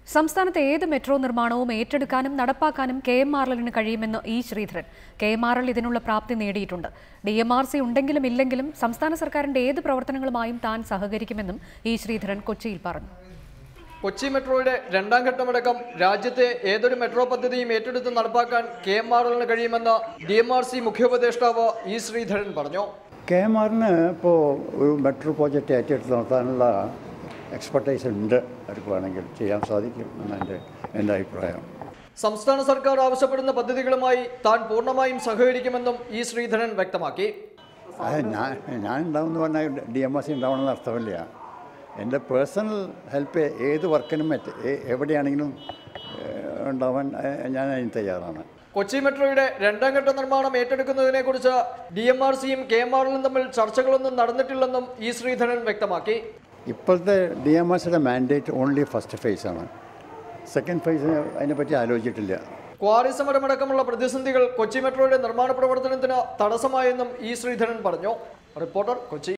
സംസ്ഥാനത്തെ ഏത് മെട്രോ നിർമ്മാണവും ഏറ്റെടുക്കാനും നടപ്പാക്കാനും കെ എം ആർ എല്ലിന് കഴിയുമെന്ന് E Sreedharan K M R L ഇതിനുള്ള പ്രാപ്തി നേടിയിട്ടുണ്ട് ഡി എം ആർ സി ഉണ്ടെങ്കിലും ഇല്ലെങ്കിലും സംസ്ഥാന സർക്കാരിന്റെ ഏത് പ്രവർത്തനങ്ങളുമായും താൻ സഹകരിക്കുമെന്നും ഇ ശ്രീധരൻ കൊച്ചിയിൽ പറഞ്ഞു കൊച്ചി മെട്രോയുടെ രണ്ടാം ഘട്ടമടക്കം രാജ്യത്തെ ഏതൊരു മെട്രോ പദ്ധതിയും ഏറ്റെടുത്ത് നടപ്പാക്കാൻ കെ എം ആർ എല്ലിന് കഴിയുമെന്ന് ഡി എം ആർ സി മുഖ്യോപദേഷ്ടാവ് ഇ ശ്രീധരൻ പറഞ്ഞു കെ എം ആറിന് ഇപ്പോൾ ഒരു മെട്രോ പ്രോജക്റ്റ് ഏറ്റെടുത്ത് നടത്താനുള്ള എക്സ്പെർട്ടൈസ് ഉണ്ട് അവർക്ക് വേണമെങ്കിൽ ചെയ്യാൻ സാധിക്കും എന്നാണ് എൻ്റെ എൻ്റെ അഭിപ്രായം സംസ്ഥാന സർക്കാർ ആവശ്യപ്പെടുന്ന പദ്ധതികളുമായി താൻ പൂർണ്ണമായും സഹകരിക്കുമെന്നും ഇ ശ്രീധരൻ വ്യക്തമാക്കി അത് ഞാൻ ഞാൻ ഉണ്ടാവുമെന്ന് പറഞ്ഞാൽ ഡി എം എസ് സി ഉണ്ടാവണമെന്ന് അർത്ഥമില്ല എൻ്റെ പേഴ്സണൽ ഹെൽപ്പ് ഏത് വർക്കിനും എത്ത- എ- എവിടെയാണെങ്കിലും ഏഹ്, ഉണ്ടാവാൻ ഏഹ്, ഞാൻ അതിന് തയ്യാറാണ് കൊച്ചി മെട്രോയുടെ രണ്ടാം ഘട്ട നിർമ്മാണം ഏറ്റെടുക്കുന്നതിനെ കുറിച്ച് ഡി എം ആർ സിയും കെ എം ആർ എല്ലും തമ്മിൽ ചർച്ചകളൊന്നും നടന്നിട്ടില്ലെന്നും ഇ ശ്രീധരൻ വ്യക്തമാക്കി ഇപ്പോഴത്തെ ഡി എം എസിൻ്റെ മാൻഡേറ്റ് ഓൺലി ഫസ്റ്റ് ഫേസാണ് സെക്കൻഡ് ഫേസ് അതിനെപ്പറ്റി ആലോചിച്ചിട്ടില്ല ക്വാറി സമരമടക്കമുള്ള പ്രതിസന്ധികൾ കൊച്ചി മെട്രോയുടെ നിർമ്മാണ പ്രവർത്തനത്തിന് തടസ്സമായെന്നും ഇ ശ്രീധരൻ പറഞ്ഞു റിപ്പോർട്ടർ കൊച്ചി